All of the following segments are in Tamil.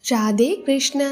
ராதே கிருஷ்ண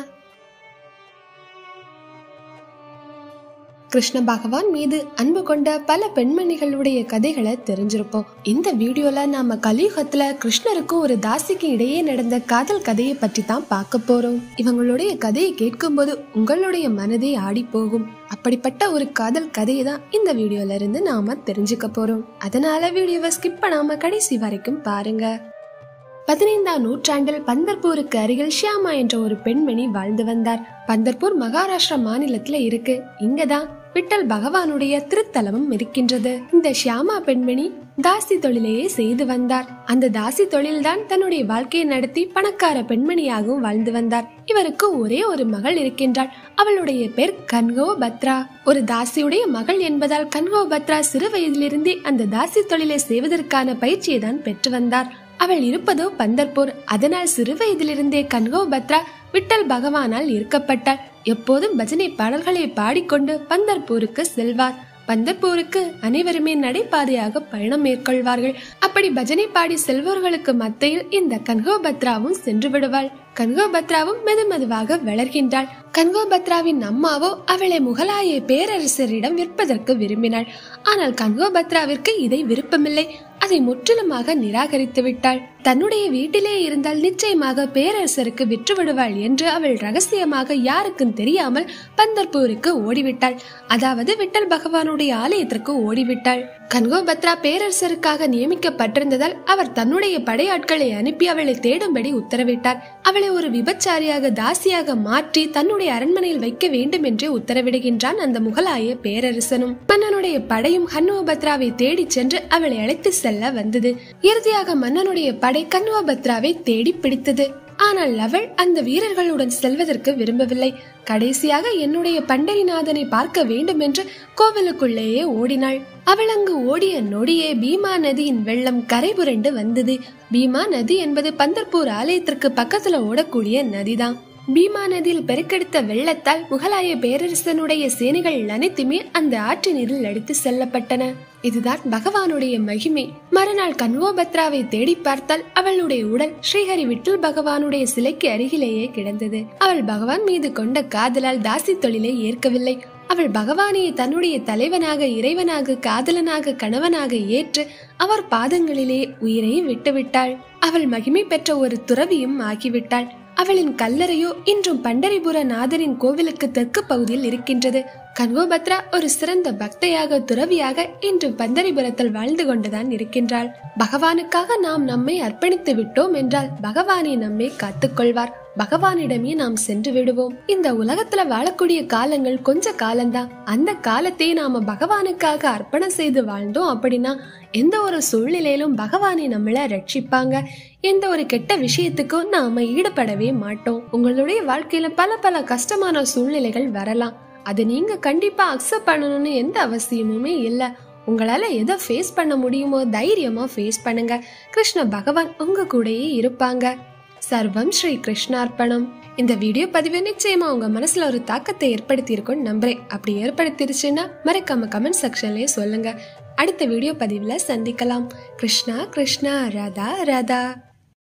கிருஷ்ண பகவான் மீது அன்பு கொண்ட பல பெண்மணிகளுடைய கதைகளை தெரிஞ்சிருப்போம் இந்த வீடியோல நாம கலியுகத்துல கிருஷ்ணருக்கும் ஒரு தாசிக்கு இடையே நடந்த காதல் கதையை பற்றி தான் பார்க்க போறோம் இவங்களுடைய கதையை கேட்கும்போது உங்களுடைய மனதே ஆடி போகும் அப்படிப்பட்ட ஒரு காதல் கதையை தான் இந்த வீடியோல இருந்து நாம தெரிஞ்சுக்க போறோம் அதனால வீடியோவை ஸ்கிப் பண்ணாம கடைசி வரைக்கும் பாருங்க பதினைந்தாம் நூற்றாண்டில் பந்தர்பூருக்கு அருகில் ஷியாமா என்ற ஒரு பெண்மணி வாழ்ந்து வந்தார் பந்தர்பூர் மகாராஷ்டிரா மாநிலத்துல இருக்கு இங்கதான் விட்டல் பகவானுடைய திருத்தலமும் இருக்கின்றது இந்த ஷியாமா பெண்மணி தாசி தொழிலையே செய்து வந்தார் அந்த தாசி தொழில்தான் தன்னுடைய சிவாழ்க்கையை நடத்தி பணக்கார பெண்மணியாகவும் வாழ்ந்து வந்தார் இவருக்கு ஒரே ஒரு மகள் இருக்கின்றாள் அவளுடைய பேர் கன்கோ பத்ரா ஒரு தாசியுடைய மகள் என்பதால் கன்கோ பத்ரா சிறு வயதிலிருந்தே அந்த தாசி தொழிலை செய்வதற்கான பயிற்சியை தான் பெற்று வந்தார் அவள் இருப்பதோ பந்தர்பூர் அதனால் சிறு வயதிலிருந்தே கன்கோ பத்ரா விட்டல் பகவானால் ஈர்க்கப்பட்டாள் எப்போதும் பஜனை பாடல்களை பாடிக்கொண்டு பந்தர்பூருக்கு செல்வார் பந்தர்பூருக்கு அனைவருமே நடைபாதையாக பயணம் மேற்கொள்வார்கள் அப்படி பஜனை பாடி செல்வோர்களுக்கு மத்தியில் இந்த கன்கோபத்ராவும் சென்று விடுவாள் கன்கோபத்ராவும் மெது மெதுவாக வளர்கின்றாள் கன்கோபத்ராவின் அம்மாவோ அவளை முகலாய பேரரசரிடம் விற்பதற்கு விரும்பினாள் ஆனால் கன்கோபத்ராவிற்கு இதை விருப்பமில்லை அதை முற்றிலுமாக நிராகரித்து விட்டாள் தன்னுடைய வீட்டிலே இருந்தால் நிச்சயமாக பேரரசருக்கு விற்று விடுவாள் என்று அவள் ரகசியமாக யாருக்கும் தெரியாமல் பந்தர்பூருக்கு ஓடிவிட்டாள் அதாவது விட்டல் பகவானுடைய ஆலயத்திற்கு ஓடிவிட்டாள் கன்கோபத்ரா பேரரசருக்காக நியமிக்கப்பட்டிருந்ததால் அவர் தன்னுடைய படையாட்களை அனுப்பி அவளை தேடும்படி உத்தரவிட்டார் அவளை ஒரு விபச்சாரியாக தாசியாக மாற்றி தன்னுடைய அரண்மனையில் வைக்க வேண்டும் என்று உத்தரவிடுகின்றான் அந்த முகலாய பேரரசனும் மன்னனுடைய படையும் கன்வபத்ராவை தேடி சென்று அவளை அழைத்து செல்ல வந்தது இறுதியாக மன்னனுடைய படை கன்வபத்ராவை தேடி பிடித்தது ஆனால் அவள் அந்த வீரர்களுடன் செல்வதற்கு விரும்பவில்லை கடைசியாக என்னுடைய பண்டரிநாதனை பார்க்க வேண்டும் என்று கோவிலுக்குள்ளேயே ஓடினாள் அவள் அங்கு ஓடிய நொடியே பீமா நதியின் வெள்ளம் கரை புரண்டு வந்தது பீமா நதி என்பது பந்தர்பூர் ஆலயத்திற்கு பக்கத்துல ஓடக்கூடிய நதிதான் பீமா நதியில் பெருக்கெடுத்த வெள்ளத்தால் முகலாய பேரரசனுடைய சேனைகள் அனைத்துமே அந்த ஆற்று நீரில் அடித்து செல்லப்பட்டன இதுதான் பகவானுடைய மகிமை மறுநாள் கன்வோபத்ராவை தேடி பார்த்தால் அவளுடைய உடல் ஸ்ரீஹரி விட்டல் பகவானுடைய சிலைக்கு அருகிலேயே கிடந்தது அவள் பகவான் மீது கொண்ட காதலால் தாசி தொழிலை ஏற்கவில்லை அவள் பகவானையை தன்னுடைய தலைவனாக இறைவனாக காதலனாக கணவனாக ஏற்று அவர் பாதங்களிலே உயிரையும் விட்டுவிட்டாள் அவள் மகிமை பெற்ற ஒரு துறவியும் ஆகிவிட்டாள் அவளின் கல்லறையோ இன்றும் பண்டரிபுர நாதரின் கோவிலுக்கு தெற்கு பகுதியில் இருக்கின்றது கன்வோபத்ரா ஒரு சிறந்த பக்தையாக துறவியாக இன்று பந்தரிபுரத்தில் வாழ்ந்து கொண்டுதான் இருக்கின்றாள் பகவானுக்காக நாம் நம்மை அர்ப்பணித்து விட்டோம் என்றால் பகவானை நம்மை காத்துக்கொள்வார் பகவானிடமே நாம் சென்று விடுவோம் இந்த உலகத்துல வாழக்கூடிய காலங்கள் கொஞ்ச காலம்தான் அந்த காலத்தை நாம பகவானுக்காக அர்ப்பணம் செய்து வாழ்ந்தோம் அப்படின்னா எந்த ஒரு சூழ்நிலையிலும் பகவானை நம்மள ரட்சிப்பாங்க எந்த ஒரு கெட்ட விஷயத்துக்கும் நாம ஈடுபடவே மாட்டோம் உங்களுடைய வாழ்க்கையில பல பல கஷ்டமான சூழ்நிலைகள் வரலாம் அதை நீங்க கண்டிப்பா அக்செப்ட் பண்ணணும்னு எந்த அவசியமுமே இல்லை உங்களால எதை ஃபேஸ் பண்ண முடியுமோ தைரியமா ஃபேஸ் பண்ணுங்க கிருஷ்ண பகவான் உங்க கூடயே இருப்பாங்க சர்வம் ஸ்ரீ கிருஷ்ணார்ப்பணம் இந்த வீடியோ பதிவு நிச்சயமா உங்க மனசுல ஒரு தாக்கத்தை ஏற்படுத்தி இருக்கும்னு நம்புறேன் அப்படி ஏற்படுத்திருச்சுன்னா மறக்காம கமெண்ட் செக்ஷன்லயே சொல்லுங்க அடுத்த வீடியோ பதிவுல சந்திக்கலாம் கிருஷ்ணா கிருஷ்ணா ராதா ராதா